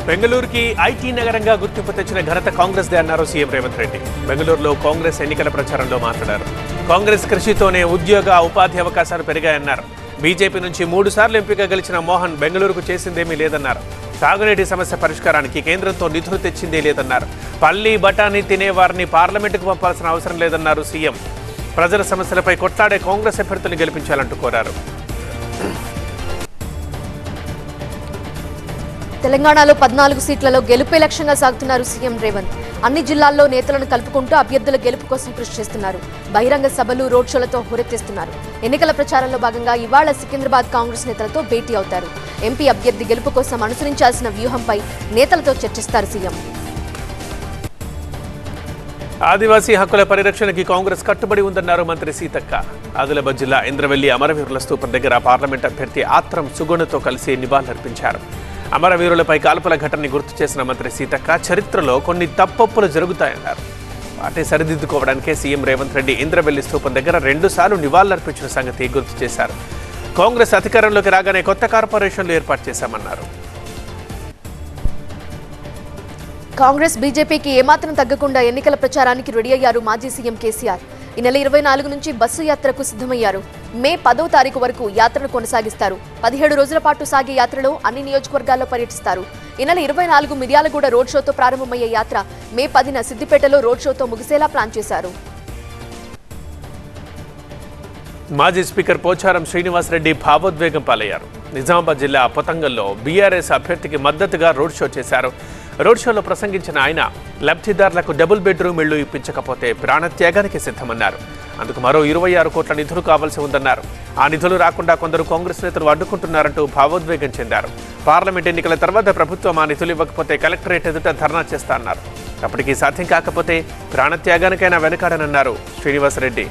బెంగళూరుకి ఐటీ నగరంగా గుర్తింపు తెచ్చిన ఘనత కాంగ్రెస్ దే అన్నారు సీఎం రేవంత్ రెడ్డి బెంగళూరులో కాంగ్రెస్ ఎన్నికల ప్రచారంలో మాట్లాడారు కాంగ్రెస్ కృషితోనే ఉద్యోగ ఉపాధి అవకాశాలు పెరిగాయన్నారు బీజేపీ నుంచి మూడు సార్లు ఎంపిక గెలిచిన మోహన్ బెంగళూరుకు చేసిందేమీ లేదన్నారు తాగునీటి సమస్య పరిష్కారానికి కేంద్రంతో నిధులు తెచ్చిందే లేదన్నారు పల్లి బఠానీ తినేవారిని పార్లమెంటుకు పంపాల్సిన అవసరం లేదన్నారు సీఎం ప్రజల సమస్యలపై కొట్లాడే కాంగ్రెస్ అభ్యర్థులు గెలిపించాలంటూ కోరారు తెలంగాణలో పద్నాలుగు సీట్లలో గెలుపే లక్ష్యంగా సాగుతున్నారు సీఎం రేవంత్ అన్ని జిల్లాల్లో నేతలను కలుపుకుంటూ అభ్యర్థుల గెలుపు కోసం కృషి చేస్తున్నారు బహిరంగ సభలు రోడ్ షోలతో హోరెత్తిస్తున్నారు ఎన్నికల ప్రచారంలో భాగంగా ఇవాళ సికింద్రాబాద్ కాంగ్రెస్ నేతలతో భేటీ అవుతారు ఎంపీ అభ్యర్థి గెలుపు కోసం అనుసరించాల్సిన వ్యూహంపై నేతలతో చర్చిస్తారు సీఎం ఆదివాసీ హక్కుల పరిరక్షణకి కాంగ్రెస్ కట్టుబడి ఉందన్నారు మంత్రి సీతక్క ఆదిలాబాద్ జిల్లా ఇంద్రవెల్లి అమరవీరుల స్తూపం దగ్గర పార్లమెంట్ అభ్యర్థి ఆత్రం సుగుణతో కలిసి నివాళులర్పించారు అమరవీరులపై కాల్పుల ఘటనని గుర్తు చేసిన మంత్రి సీతక్క చరిత్రలో కొన్ని తప్పొప్పులు జరుగుతాయన్నారు వాటి సరిదిద్దుకోవడానికే సీఎం రేవంత్ రెడ్డి ఇంద్రవెల్లి స్తూపం దగ్గర రెండుసార్లు నివాళులర్పించిన సంగతి గుర్తు చేశారు కాంగ్రెస్ అధికారంలోకి రాగానే కొత్త కార్పొరేషన్లు ఏర్పాటు చేశామన్నారు కాంగ్రెస్ బీజేపీకి ఏమాత్రం తగ్గకుండా ఎన్నికల ప్రచారానికి రెడీ అయ్యారు మాజీ సీఎం కేసీఆర్ ఈ నెల ఇరవై నాలుగు నుంచి బస్సు యాత్రకు సిద్ధమయ్యారు మే పదో తారీఖు వరకు యాత్రను కొనసాగిస్తారు పదిహేడు రోజుల పాటు సాగే యాత్రలో అన్ని నియోజకవర్గాల్లో పర్యటిస్తారు ఈ నెల ఇరవై నాలుగు మిర్యాలగూడ రోడ్ షోతో ప్రారంభమయ్యే యాత్ర మే పదిన సిద్దిపేటలో రోడ్ షోతో ముగిసేలా ప్లాన్ చేశారు మాజీ స్పీకర్ పోచారం శ్రీనివాసరెడ్డి భావోద్వేగం పాలయ్యారు నిజామాబాద్ జిల్లా పొతంగల్లో బీఆర్ఎస్ అభ్యర్థికి మద్దతుగా రోడ్ షో చేశారు రోడ్ షోలో ప్రసంగించిన ఆయన లబ్ధిదారులకు డబుల్ బెడ్రూమ్ ఇళ్లు ఇప్పించకపోతే ప్రాణత్యాగానికి సిద్ధమన్నారు అందుకు మరో ఇరవై ఆరు కోట్ల నిధులు కావాల్సి ఉందన్నారు ఆ నిధులు రాకుండా కొందరు కాంగ్రెస్ నేతలు అడ్డుకుంటున్నారంటూ భావోద్వేగం చెందారు పార్లమెంట్ ఎన్నికల తర్వాత ప్రభుత్వం ఆ నిధులు ఇవ్వకపోతే కలెక్టరేట్ ఎదుట ధర్నా చేస్తా అన్నారు అప్పటికి సాధ్యం కాకపోతే ప్రాణత్యాగానికైనా వెనకాడనన్నారు శ్రీనివాసరెడ్డి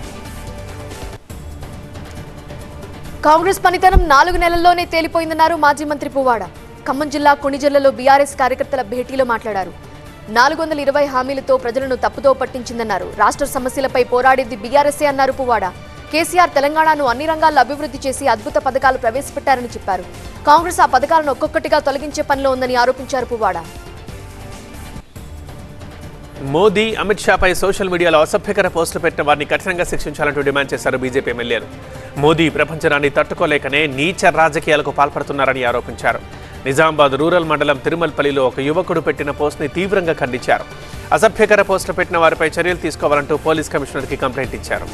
కాంగ్రెస్ పనితనం నాలుగు నెలల్లోనే తేలిపోయిందన్నారు మాజీ మంత్రి పువ్వాడ ఖమ్మం జిల్లా కొణిజల్లలో బీఆర్ఎస్ కార్యకర్తల భేటీలో మాట్లాడారు నాలుగు వందల ఇరవై హామీలతో ప్రజలను తప్పుదో పట్టించిందన్నారు రాష్ట్ర సమస్యలపై పోరాడేది బీఆర్ఎస్ఏ అన్నారు పువ్వాడ కేసీఆర్ తెలంగాణను అన్ని రంగాల్లో అభివృద్ధి చేసి అద్భుత పథకాలు ప్రవేశపెట్టారని చెప్పారు కాంగ్రెస్ ఆ పథకాలను ఒక్కొక్కటిగా తొలగించే పనిలో ఉందని ఆరోపించారు పువ్వాడ మోదీ అమిత్ షాపై సోషల్ మీడియాలో అసభ్యకర పోస్టులు పెట్టిన వారిని కఠినంగా శిక్షించాలంటూ డిమాండ్ చేశారు బీజేపీ ఎమ్మెల్యేలు మోదీ ప్రపంచనాన్ని తట్టుకోలేకనే నీచ రాజకీయాలకు పాల్పడుతున్నారని ఆరోపించారు నిజామాబాద్ రూరల్ మండలం తిరుమల్పల్లిలో ఒక యువకుడు పెట్టిన పోస్ట్ని తీవ్రంగా ఖండించారు అసభ్యకర పోస్టులు పెట్టిన వారిపై చర్యలు తీసుకోవాలంటూ పోలీస్ కమిషనర్కి కంప్లైంట్ ఇచ్చారు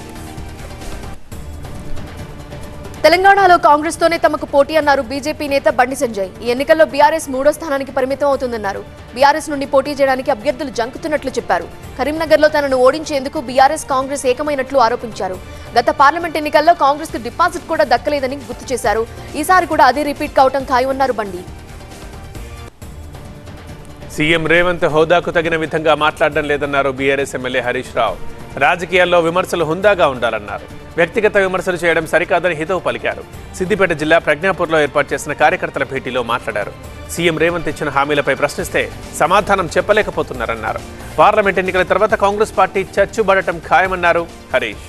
తెలంగాణలో కాంగ్రెస్ తోనే తమకు పోటీ అన్నారు బీజేపీ నేత బండి సంజయ్ ఈ ఎన్నికల్లో బీఆర్ఎస్ మూడో స్థానానికి పరిమితం అవుతుందన్నారు బీఆర్ఎస్ నుండి పోటీ చేయడానికి అభ్యర్థులు జంకుతున్నట్లు చెప్పారు కరీంనగర్లో తనను ఓడించేందుకు బీఆర్ఎస్ కాంగ్రెస్ ఏకమైనట్లు ఆరోపించారు గత పార్లమెంట్ ఎన్నికల్లో కాంగ్రెస్ కు డిపాజిట్ కూడా దక్కలేదని గుర్తు చేశారు ఈసారి కూడా అదే రిపీట్ కావటం ఖాయమన్నారు బండి సీఎం రేవంత్ హోదాకు తగిన విధంగా మాట్లాడడం లేదన్నారు బీఆర్ఎస్ ఎమ్మెల్యే హరీష్ రావు రాజకీయాల్లో విమర్శలు హుందాగా ఉండాలన్నారు వ్యక్తిగత విమర్శలు చేయడం సరికాదని హితవు పలికారు సిద్దిపేట జిల్లా ప్రజ్ఞాపూర్లో ఏర్పాటు చేసిన కార్యకర్తల భేటీలో మాట్లాడారు సీఎం రేవంత్ ఇచ్చిన హామీలపై ప్రశ్నిస్తే సమాధానం చెప్పలేకపోతున్నారన్నారు పార్లమెంట్ ఎన్నికల తర్వాత కాంగ్రెస్ పార్టీ చచ్చుబడటం ఖాయమన్నారు Harish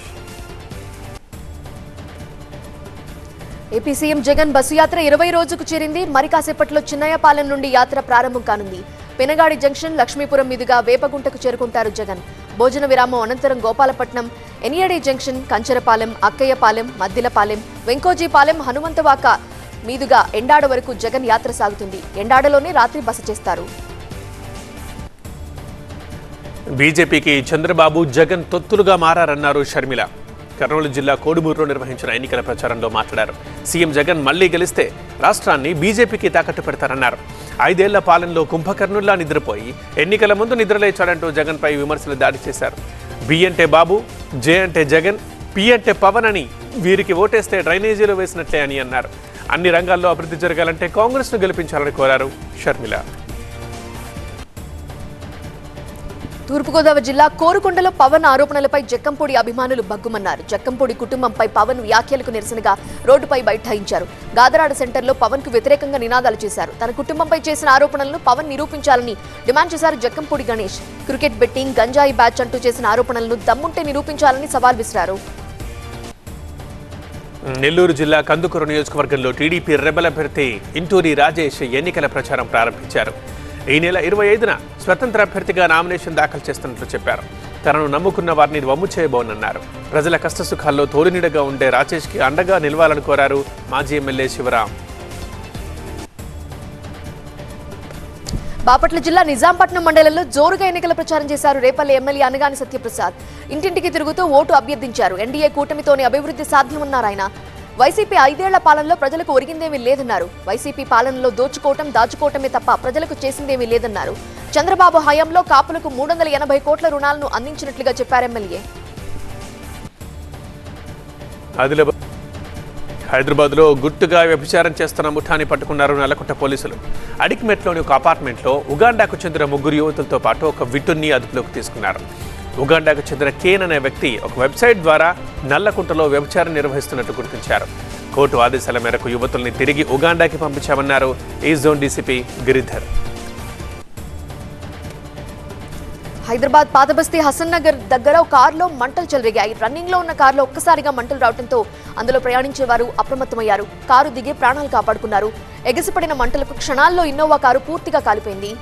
AP CM Jagan bus యాత్ర ఇరవై రోజుకు చేరింది మరి కాసేపట్లో చిన్నయ్యపాలెం నుండి యాత్ర ప్రారంభం కానుంది పెనగాడి జంక్షన్ లక్ష్మీపురం మీదుగా వేపగుంటకు చేరుకుంటారు జగన్ భోజన విరామం అనంతరం గోపాలపట్నం ఎనియడి జంక్షన్ కంచరపాలెం అక్కయ్యపాలెం మద్దిలపాలెం వెంకోజీపాలెం హనుమంతవాక మీదుగా ఎండాడ వరకు జగన్ యాత్ర సాగుతుంది ఎండాడలోనే రాత్రి బస చేస్తారు బీజేపీకి చంద్రబాబు జగన్ తొత్తులుగా మారారన్నారు షర్మిల కర్నూలు జిల్లా కోడుమూరులో నిర్వహించిన ఎన్నికల ప్రచారంలో మాట్లాడారు సీఎం జగన్ మళ్లీ గెలిస్తే రాష్ట్రాన్ని బీజేపీకి తాకట్టు పెడతారన్నారు ఐదేళ్ల పాలనలో కుంభకర్ణుల్లా నిద్రపోయి ఎన్నికల ముందు నిద్రలేచాడంటూ జగన్పై విమర్శలు దాడి చేశారు బి అంటే బాబు జే అంటే జగన్ పి అంటే పవన్ అని వీరికి ఓటేస్తే డ్రైనేజీలో వేసినట్లే అని అన్నారు అన్ని రంగాల్లో అభివృద్ధి జరగాలంటే కాంగ్రెస్ను గెలిపించాలని కోరారు షర్మిల తూర్పుగోదావరి జిల్లా కోరుకొండలో పవన్ ఆరోపణలపై జక్కంపూడి అభిమానులు బగ్గుమన్నారు జక్కంపూడి కుటుంబంపై పవన్ వ్యాఖ్యలకు నిరసనగా రోడ్డుపై బైఠాయించారు గాదరాడ సెంటర్లో పవన్ కు వ్యతిరేకంగా నినాదాలు చేశారు తన కుటుంబంపై చేసిన ఆరోపణలను పవన్ నిరూపించాలని డిమాండ్ చేశారు జక్కంపూడి గణేష్ క్రికెట్ బెట్టింగ్ గంజాయి బ్యాచ్ అంటూ చేసిన ఆరోపణలను దమ్ముంటే నిరూపించాలని సవాల్ విసిరారు నెల్లూరు జిల్లా కందుకూరు నియోజకవర్గంలో టీడీపీ రెబల్ అభ్యర్థి ఇంటూరి రాజేష్ ఎన్నికల ప్రచారం ప్రారంభించారు ఈ నెల ఇరవై ఐదున స్వతంత్ర అభ్యర్థిగా నామినేషన్ దాఖలు చేస్తున్నట్లు చెప్పారు తనను నమ్ముకున్న వారిని వమ్ము చేయబోనన్నారు ప్రజల కష్టసుఖాల్లో తోడునీడగా ఉండే రాజేష్కి అండగా నిలవాలని కోరారు మాజీ ఎమ్మెల్యే శివరాం బాపట్ల జిల్లా నిజాంపట్నం మండలంలో జోరుగా ఎన్నికల ప్రచారం చేశారు రేపల్లి ఎమ్మెల్యే అనగాని సత్యప్రసాద్ ఇంటింటికి తిరుగుతూ ఓటు అభ్యర్థించారు ఎన్డీఏ కూటమితోనే అభివృద్ధి సాధ్యమన్నారు ఆయన వైసీపీ ఐదేళ్ల పాలనలో ప్రజలకు ఒరిగిందేమీ లేదన్నారు వైసీపీ పాలనలో దోచుకోవటం దాచుకోవటమే తప్ప ప్రజలకు చేసిందేమీ లేదన్నారు చంద్రబాబు హయాంలో కాపులకు మూడు వందల ఎనభై కోట్ల రుణాలను అందించినట్లుగా చెప్పారు ఎమ్మెల్యే ఆదిలాబాద్ హైదరాబాద్లో గుట్టుగా వ్యభిచారం చేస్తున్న ముఠాని పట్టుకున్నారు నల్లకుంట పోలీసులు అడిక్మెట్లోని ఒక అపార్ట్మెంట్లో ఉగాండాకు చెందిన ముగ్గురు యువతులతో పాటు ఒక విటున్ని అదుపులోకి తీసుకున్నారు ఉగాండాకు చెందిన కేన్ అనే వ్యక్తి ఒక వెబ్సైట్ ద్వారా నల్లకుంటలో వ్యభిచారం నిర్వహిస్తున్నట్టు గుర్తించారు కోర్టు ఆదేశాల మేరకు యువతుల్ని తిరిగి ఉగాండాకి పంపించామన్నారు ఈ జోన్ డీసీపీ గిరిధర్ హైదరాబాద్ పాతబస్తీ హసన్ నగర్ దగ్గర ఒక కారులో మంటలు చెలరేగాయి రన్నింగ్ లో ఉన్న కారులో ఒక్కసారిగా మంటలు రావడంతో అందులో ప్రయాణించే వారు అప్రమత్తమయ్యారు కారు దిగి ప్రాణాలు కాపాడుకున్నారు ఎగసిపడిన మంటలకు క్షణాల్లో ఇన్నోవా కారు పూర్తిగా కాలిపోయింది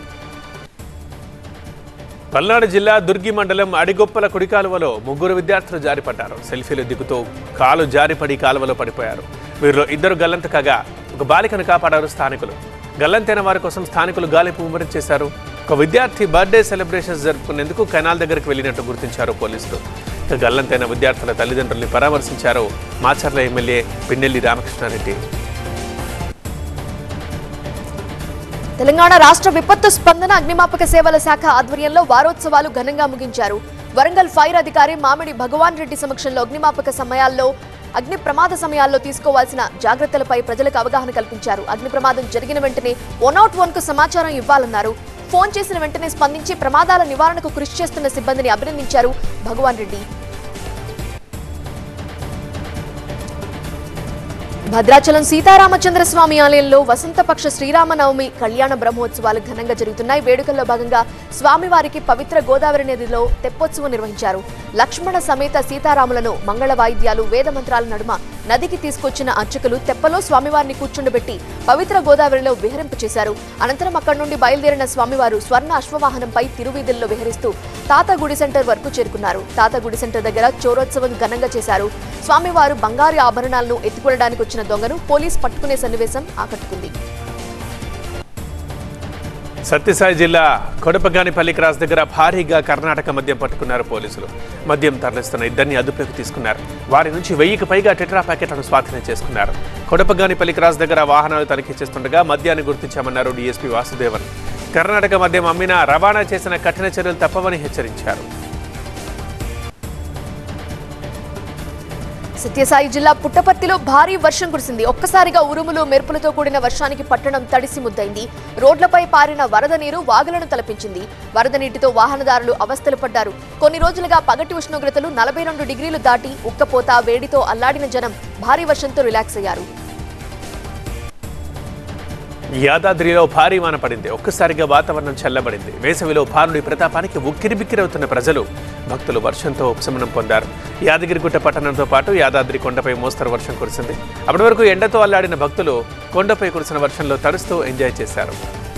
పల్నాడు జిల్లా దుర్గి మండలం అడిగొప్పల కుడి కాలువలో ముగ్గురు విద్యార్థులు జారిపడ్డారు సెల్ఫీలు దిగుతూ కాలు జారిపడి కాలువలో పడిపోయారు వీరిలో ఇద్దరు గల్లంత కాగా ఒక బాలికను కాపాడారు స్థానికులు గల్లంతైన వారి కోసం స్థానికులు గాలింపు ముమ్మరం చేశారు ఒక విద్యార్థి బర్త్డే సెలబ్రేషన్స్ జరుపుకునేందుకు కెనాల్ దగ్గరికి వెళ్ళినట్టు గుర్తించారు పోలీసులు ఇక గల్లంతైన విద్యార్థుల తల్లిదండ్రుల్ని పరామర్శించారు మాచర్ల ఎమ్మెల్యే పిన్నెల్లి రామకృష్ణారెడ్డి తెలంగాణ రాష్ట్ర విపత్తు స్పందన అగ్నిమాపక సేవల శాఖ ఆధ్వర్యంలో వారోత్సవాలు ఘనంగా ముగించారు వరంగల్ ఫైర్ అధికారి మామిడి భగవాన్ రెడ్డి సమక్షంలో అగ్నిమాపక సమయాల్లో అగ్ని ప్రమాద సమయాల్లో తీసుకోవాల్సిన జాగ్రత్తలపై ప్రజలకు అవగాహన కల్పించారు అగ్ని ప్రమాదం జరిగిన వెంటనే వన్ నాట్ వన్ కు సమాచారం ఇవ్వాలన్నారు ఫోన్ చేసిన వెంటనే స్పందించి ప్రమాదాల నివారణకు కృషి చేస్తున్న సిబ్బందిని అభినందించారు భగవాన్ రెడ్డి భద్రాచలం సీతారామచంద్ర స్వామి ఆలయంలో వసంతపక్ష శ్రీరామనవమి కళ్యాణ బ్రహ్మోత్సవాలు ఘనంగా జరుగుతున్నాయి వేడుకల్లో భాగంగా స్వామివారికి పవిత్ర గోదావరి నదిలో తెప్పోత్సవం నిర్వహించారు లక్ష్మణ సమేత సీతారాములను మంగళ వాయిద్యాలు వేద మంత్రాల నడుమ నదికి తీసుకొచ్చిన అర్చకులు తెప్పలో స్వామివారిని కూర్చుండబెట్టి పవిత్ర గోదావరిలో విహరింపు చేశారు అనంతరం అక్కడి నుండి బయలుదేరిన స్వామివారు స్వర్ణ అశ్వవాహనంపై తిరువీధుల్లో విహరిస్తూ తాత గుడి సెంటర్ వరకు చేరుకున్నారు తాత గుడి సెంటర్ దగ్గర చోరోత్సవం ఘనంగా చేశారు స్వామివారు బంగారు ఆభరణాలను ఎత్తుకోవడానికి వచ్చిన దొంగను పోలీస్ పట్టుకునే సన్నివేశం ఆకట్టుకుంది సత్యసాయి జిల్లా కొడపగానిపల్లి క్రాస్ దగ్గర భారీగా కర్ణాటక మద్యం పట్టుకున్నారు పోలీసులు మద్యం తరలిస్తున్న ఇద్దరిని అదుపులోకి తీసుకున్నారు వారి నుంచి వెయ్యికి పైగా టెట్రా ప్యాకెట్లను స్వాధీనం చేసుకున్నారు కొడపగానిపల్లి క్రాస్ దగ్గర వాహనాలు తనిఖీ చేస్తుండగా మద్యాన్ని గుర్తించామన్నారు డీఎస్పీ వాసుదేవన్ కర్ణాటక మద్యం అమ్మినా రవాణా చేసిన కఠిన చర్యలు తప్పవని హెచ్చరించారు సత్యసాయి జిల్లా పుట్టపర్తిలో భారీ వర్షం కురిసింది ఒక్కసారిగా ఉరుములు మెరుపులతో కూడిన వర్షానికి పట్టణం తడిసి ముద్దైంది రోడ్లపై పారిన వరద నీరు వాగులను తలపించింది వరద నీటితో వాహనదారులు అవస్థలు పడ్డారు కొన్ని రోజులుగా పగటి ఉష్ణోగ్రతలు నలభై రెండు డిగ్రీలు దాటి ఉక్కపోత వేడితో అల్లాడిన జనం భారీ వర్షంతో రిలాక్స్ అయ్యారు యాదాద్రిలో భారీ వాన పడింది ఒక్కసారిగా వాతావరణం చల్లబడింది వేసవిలో భానుడి ప్రతాపానికి ఉక్కిరిబిక్కిరవుతున్న ప్రజలు భక్తులు వర్షంతో ఉపశమనం పొందారు యాదగిరిగుట్ట పట్టణంతో పాటు యాదాద్రి కొండపై మోస్తరు వర్షం కురిసింది అప్పటి వరకు ఎండతో అల్లాడిన భక్తులు కొండపై కురిసిన వర్షంలో తడుస్తూ ఎంజాయ్ చేశారు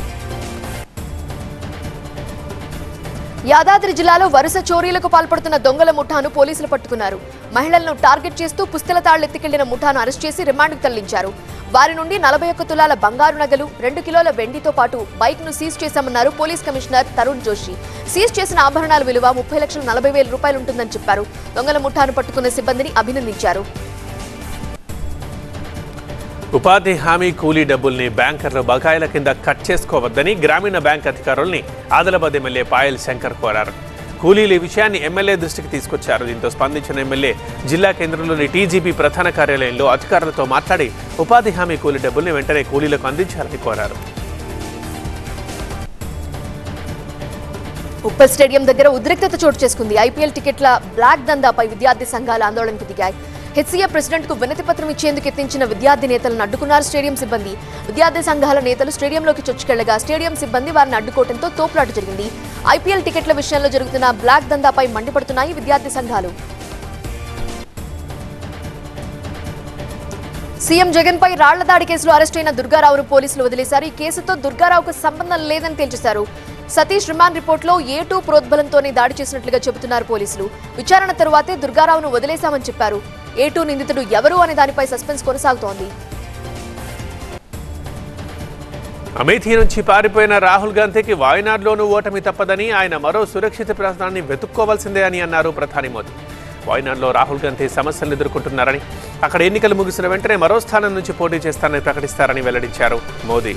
యాదాద్రి జిల్లాలో వరుస చోరీలకు పాల్పడుతున్న దొంగల ముఠాను పోలీసులు పట్టుకున్నారు మహిళలను టార్గెట్ చేస్తూ పుస్తల తాళ్లెత్తికెళ్లిన ముఠాను అరెస్ట్ చేసి రిమాండ్కు తరలించారు వారి నుండి నలభై ఒక్క తులాల బంగారు నగలు రెండు కిలోల వెండితో పాటు బైక్ ను సీజ్ చేశామన్నారు police commissioner Tarun Joshi seize చేసిన ఆభరణాల విలువ ముప్పై లక్షల నలభై వేల రూపాయలు ఉంటుందని చెప్పారు దొంగల ముఠాను పట్టుకున్న సిబ్బందిని అభినందించారు ఉపాధి హామీ కూలీ డబ్బుల్ని బ్యాంకర్లు బకాయిల కింద కట్ చేసుకోవద్దని గ్రామీణ బ్యాంక్ అధికారుల్ని ఆదిలాబాద్ ఎమ్మెల్యే పాయల్ శంకర్ కోరారు కూలీలు ఈ విషయాన్ని ఎమ్మెల్యే దృష్టికి తీసుకొచ్చారు దీంతో స్పందించిన ఎమ్మెల్యే జిల్లా కేంద్రంలోని టీజీపీ ప్రధాన కార్యాలయంలో అధికారులతో మాట్లాడి ఉపాధి హామీ కూలీ డబ్బుల్ని వెంటనే కూలీలకు అందించాలని కోరారు ఉప్పల్ స్టేడియం దగ్గర ఉద్రిక్తత చోటు చేసుకుంది ఐపీఎల్ టికెట్ల బ్లాక్ దందాపై విద్యార్థి సంఘాలు ఆందోళనకు దిగాయి హెచ్సీఏ ప్రెసిడెంట్ కు వినతి పత్రం ఇచ్చేందుకు యత్నించిన విద్యార్థి నేతలను అడ్డుకున్నారు స్టేడియం సిబ్బంది విద్యార్థి సంఘాల నేతలు స్టేడియంలోకి చొచ్చుకెళ్లగా స్టేడియం సిబ్బంది వారిని అడ్డుకోవడంతో తోపులాట జరిగింది ఐపీఎల్ టికెట్ల విషయంలో జరుగుతున్న బ్లాక్ దందాపై మండిపడుతున్నాయి విద్యార్థి సంఘాలు సీఎం జగన్ పై రాళ్ల దాడి కేసులో అరెస్ట్ అయిన దుర్గారావును పోలీసులు వదిలేశారు ఈ కేసుతో దుర్గారావుకు సంబంధం లేదని తేల్చేశారు సతీష్ రిమాండ్ రిపోర్ట్లో ఏ టూ ప్రోద్బలంతోనే దాడి చేసినట్లుగా చెబుతున్నారు పోలీసులు విచారణ తరువాతే దుర్గారావును వదిలేశామని చెప్పారు ఏ టూ నిందితుడు ఎవరు అనే దానిపై సస్పెన్స్ కొనసాగుతోంది అమేథీ నుంచి పారిపోయిన రాహుల్ గాంధీకి వాయనాడ్లోనూ ఓటమి తప్పదని ఆయన మరో సురక్షిత ప్రాంతాన్ని వెతుక్కోవాల్సిందే అని అన్నారు ప్రధాని మోదీ వాయనాడ్లో రాహుల్ గాంధీ సమస్యలను ఎదుర్కొంటున్నారని అక్కడ ఎన్నికలు ముగిసిన వెంటనే మరో స్థానం నుంచి పోటీ చేస్తానని ప్రకటిస్తారని వెల్లడించారు మోదీ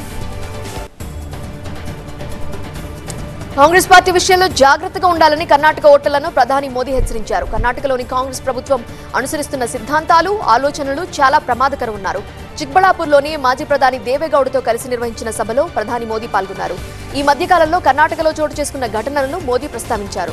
కాంగ్రెస్ పార్టీ విషయంలో జాగ్రత్తగా ఉండాలని కర్ణాటక ఓటర్లను ప్రధాని మోదీ హెచ్చరించారు కర్ణాటకలోని కాంగ్రెస్ ప్రభుత్వం అనుసరిస్తున్న సిద్ధాంతాలు ఆలోచనలు చాలా ప్రమాదకరమన్నారు చిక్బళాపూర్లోని మాజీ ప్రధాని దేవేగౌడతో కలిసి నిర్వహించిన సభలో ప్రధాని మోదీ పాల్గొన్నారు ఈ మధ్యకాలంలో కర్ణాటకలో చోటు చేసుకున్న ఘటనలను మోదీ ప్రస్తావించారు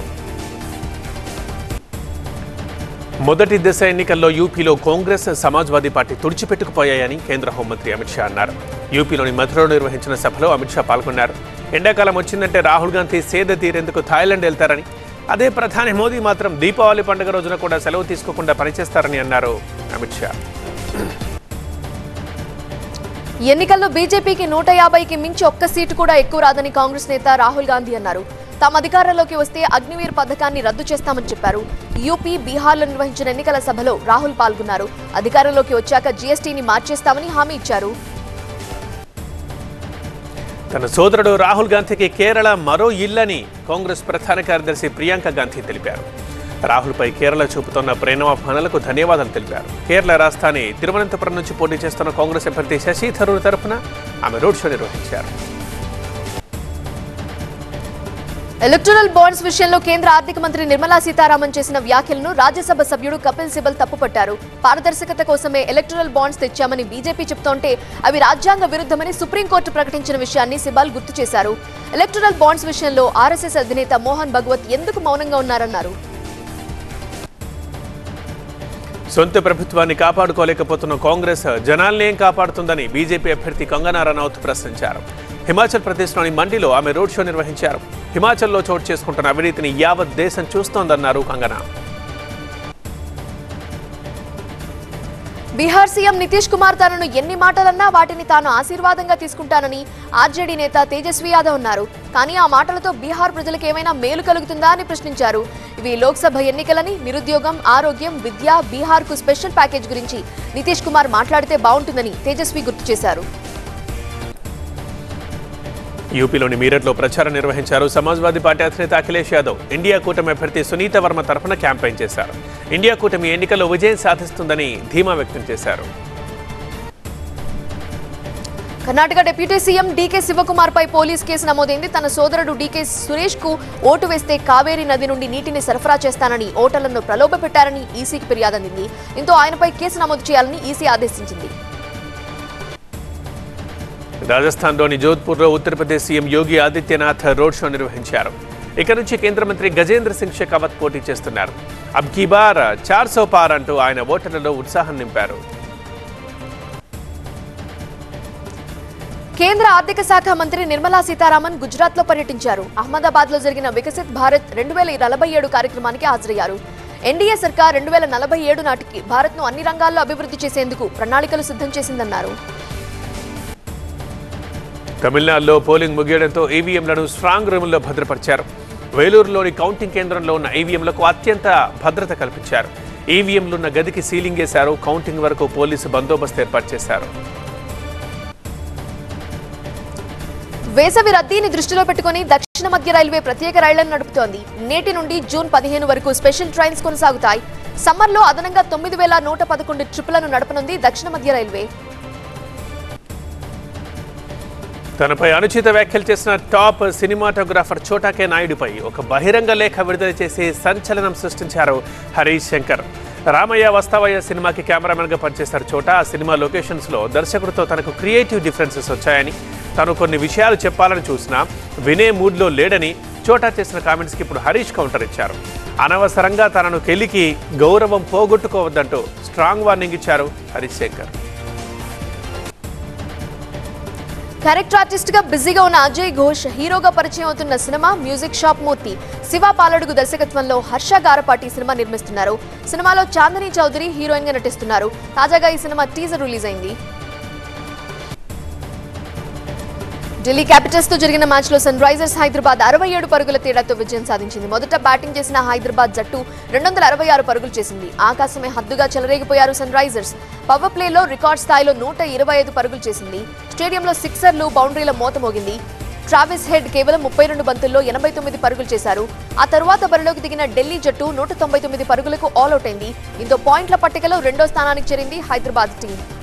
మొదటి దశ ఎన్నికల్లో యూపీలో కాంగ్రెస్ సమాజ్వాదీ పార్టీ తుడిచిపెట్టుకుపోయాయని కేంద్ర హోంమంత్రి అమిత్ షా అన్నారు యూపీలోని మధురలో నిర్వహించిన సభలో అమిత్ షా పాల్గొన్నారు ఎండాకాలం వచ్చిందంటే రాహుల్ గాంధీ సేద తీరేందుకు థాయిలాండ్ వెళ్తారని అదే ప్రధాని మోదీ మాత్రం దీపావళి పండుగ రోజున కూడా సెలవు తీసుకోకుండా పనిచేస్తారని అన్నారు అమిత్ షా ఈ ఎన్నికల్లో బీజేపీకి నూట యాభైకి మించి ఒక్క సీటు కూడా ఎక్కువ రాదని కాంగ్రెస్ నేత రాహుల్ గాంధీ అన్నారు తాము అధికారంలోకి వస్తే అగ్నివీర్ పథకాన్ని రద్దు చేస్తామని చెప్పారు యూపీ బీహార్లో నిర్వహించిన ఎన్నికల సభలో రాహుల్ పాల్గొన్నారు అధికారంలోకి వచ్చాక జీఎస్టీని మార్చేస్తామని హామీ ఇచ్చారు తన సోదరుడు రాహుల్ గాంధీకి కేరళ మరో ఇల్లని కాంగ్రెస్ ప్రధాన కార్యదర్శి ప్రియాంక గాంధీ తెలిపారు రాహుల్పై కేరళ చూపుతున్న ప్రేమాభానాలకు ధన్యవాదాలు తెలిపారు కేరళ రాజధాని తిరువనంతపురం నుంచి పోటీ చేస్తున్న కాంగ్రెస్ అభ్యర్థి శశి థరూర్ తరఫున ఆమె రోడ్ షో నిర్వహించారు ఎలక్టరల్ బాండ్స్ విషయంలో కేంద్ర ఆర్థిక మంత్రి నిర్మలా సీతారామన్ చేసిన వ్యాఖ్యలను రాజ్యసభ సభ్యుడు కపిల్ సిబల్ తప్పుపట్టారు పారదర్శకత కోసమే ఎలక్టరల్ బాండ్స్ తెచ్చామని బీజేపీ చెబుతోంటే అవి రాజ్యాంగ విరుద్ధమని సుప్రీంకోర్టు ప్రకటించిన విషయాన్ని సిబాల్ గుర్తు చేశారు ఎలక్టరల్ బాండ్స్ విషయంలో ఆర్ఎస్ఎస్ అధినేత మోహన్ భగవత్ ఎందుకు మౌనంగా ఉన్నారన్నారు సొంత ప్రభుత్వాన్ని కాపాడుకోలేకపోతున్న కాంగ్రెస్ జనాల్నేం కాపాడుతుందని బీజేపీ అభ్యర్థి కంగనా రనౌత్ ప్రశ్నించారు హిమాచల్ ప్రదేశ్లోని మండిలో ఆమె రోడ్ షో నిర్వహించారు హిమాచల్లో చోటు చేసుకుంటున్న అవినీతిని యావత్ దేశం చూస్తోందన్నారు కంగనా బీహార్ సీఎం నితీష్ కుమార్ తనను ఎన్ని మాటలన్నా వాటిని తాను ఆశీర్వాదంగా తీసుకుంటానని ఆర్జేడీ నేత తేజస్వి యాదవ్ అన్నారు కానీ ఆ మాటలతో బీహార్ ప్రజలకు ఏమైనా మేలు కలుగుతుందా అని ప్రశ్నించారు ఇవి లోక్సభ ఎన్నికలని నిరుద్యోగం ఆరోగ్యం విద్య బీహార్కు స్పెషల్ ప్యాకేజ్ గురించి నితీష్ కుమార్ మాట్లాడితే బాగుంటుందని తేజస్వి గుర్తు చేశారు యూపీలోని మీరట్లో ప్రచారం నిర్వహించారు సమాజ్వాదీ పార్టీ అధినేత అఖిలేష్ యాదవ్ ఇండియా కూటమి అభ్యర్థి సునీత వర్మ తరఫున క్యాంపెయిన్ చేశారు ఇండియా కూటమి ఎన్నికల్లో విజయం సాధిస్తుందని ధీమా వ్యక్తం చేశారు Karnataka deputy CM DK Shivakumar పై పోలీస్ కేసు నమోదైంది తన సోదరుడు డీకే సురేష్ కు ఓటు వేస్తే కావేరీ నది నుండి నీటిని సరఫరా చేస్తానని ఓటర్లను ప్రలోభ పెట్టారని ఈసీకి ఫిర్యాదు అందింది దీంతో ఆయనపై కేసు నమోదు చేయాలని ఈసీ ఆదేశించింది రాజస్థాన్లోని జోధ్పూర్లో Uttar Pradesh CM Yogi Adityanath road show నిర్వహించారు ఇక నుంచి కేంద్ర మంత్రి గజేంద్ర సింగ్ షెకావత్ పోటీ చేస్తున్నారు అబ్ కీ బార్ చార్ సో పార్ అంటూ ఆయన ఓటర్లలో ఉత్సాహం నింపారు కేంద్ర ఆర్థిక శాఖ మంత్రి నిర్మలా సీతారామన్ గుజరాత్ లో పర్యటించారు అహ్మదాబాద్ లో జరిగిన వికసిత్ భారత్ రెండు వేల నలభై ఏడు కార్యక్రమానికి హాజరయ్యారు ఎన్డీఏ సర్కార్ రెండు వేల నలభై ఏడు నాటికి భారత్ ను అన్ని రంగాల్లో అభివృద్ధి చేసేందుకు ప్రణాళికలు సిద్ధం చేసిందన్నారు తమిళనాడులో పోలింగ్ ముగియడంతో ఈవీఎంలను స్ట్రాంగ్ రూముల్లో భద్రపరిచారు వేలూరులోని కౌంటింగ్ కేంద్రంలో ఉన్న ఈవీఎంలకు అత్యంత భద్రత కల్పించారు ఈవీఎంలున్న గదికి సీలింగ్ వేశారు కౌంటింగ్ వరకు పోలీసు బందోబస్తు ఏర్పాటు చేశారు వేసవి రద్దీని దృష్టిలో పెట్టుకుని దక్షిణ మధ్య రైల్వే ప్రత్యేక రైళ్లను నడుపుతోంది నేటి నుండి జూన్ పదిహేను వరకు స్పెషల్ ట్రైన్స్ కొనసాగుతాయి సమ్మర్లో అదనంగా తొమ్మిది వేల నూట పదకొండు ట్రిప్లను నడపనుంది దక్షిణ మధ్య రైల్వే తనపై అనుచిత వ్యాఖ్యలు చేసిన టాప్ సినిమాటోగ్రాఫర్ చోటాకే నాయుడుపై ఒక బహిరంగ లేఖ విడుదల చేసి సంచలనం సృష్టించారు హరీష్ శంకర్ రామయ్య వస్తావయ్య సినిమాకి కెమెరామెన్గా పనిచేశారు చోట ఆ సినిమా లొకేషన్స్లో దర్శకుడితో తనకు క్రియేటివ్ డిఫరెన్సెస్ వచ్చాయని తను కొన్ని విషయాలు చెప్పాలని చూసినా వినే మూడ్లో లేడని చోటా చేసిన కామెంట్స్కి ఇప్పుడు హరీష్ కౌంటర్ ఇచ్చారు అనవసరంగా తనను కెలికి గౌరవం పోగొట్టుకోవద్దంటూ స్ట్రాంగ్ వార్నింగ్ ఇచ్చారు హరీష్ శంకర్ క్యారెక్టర్ ఆర్టిస్ట్ గా బిజీగా ఉన్న అజయ్ ఘోష్ హీరోగా పరిచయం అవుతున్న cinema music shop Murthy Siva Paladugu దర్శకత్వంలో హర్ష గారపాటి సినిమా నిర్మిస్తున్నారు సినిమాలో చాందనీ చౌదరి హీరోయిన్ గా నటిస్తున్నారు తాజాగా ఈ సినిమా టీజర్ రిలీజ్ అయింది ఢిల్లీ క్యాపిటల్స్ తో జరిగిన మ్యాచ్ లో సన్ రైజర్స్ హైదరాబాద్ అరవై ఏడు పరుగుల తేడాతో విజయం సాధించింది మొదట బ్యాటింగ్ చేసిన హైదరాబాద్ జట్టు రెండు వందల అరవై ఆరు పరుగులు చేసింది ఆకాశమే హద్దుగా చెలరేగిపోయారు సన్ రైజర్స్ పవర్ ప్లేలో రికార్డ్ స్థాయిలో నూట ఇరవై ఐదు పరుగులు చేసింది స్టేడియంలో సిక్సర్లు బౌండరీల మోత మోగింది ట్రావిస్ హెడ్ కేవలం ముప్పై రెండు బంతుల్లో ఎనభై తొమ్మిది పరుగులు చేశారు ఆ తరువాత బరిలోకి దిగిన ఢిల్లీ జట్టు నూట తొంభై తొమ్మిది పరుగులకు ఆల్అౌట్ అయింది దీంతో పాయింట్ల పట్టికలో రెండో స్థానానికి చేరింది హైదరాబాద్ టీం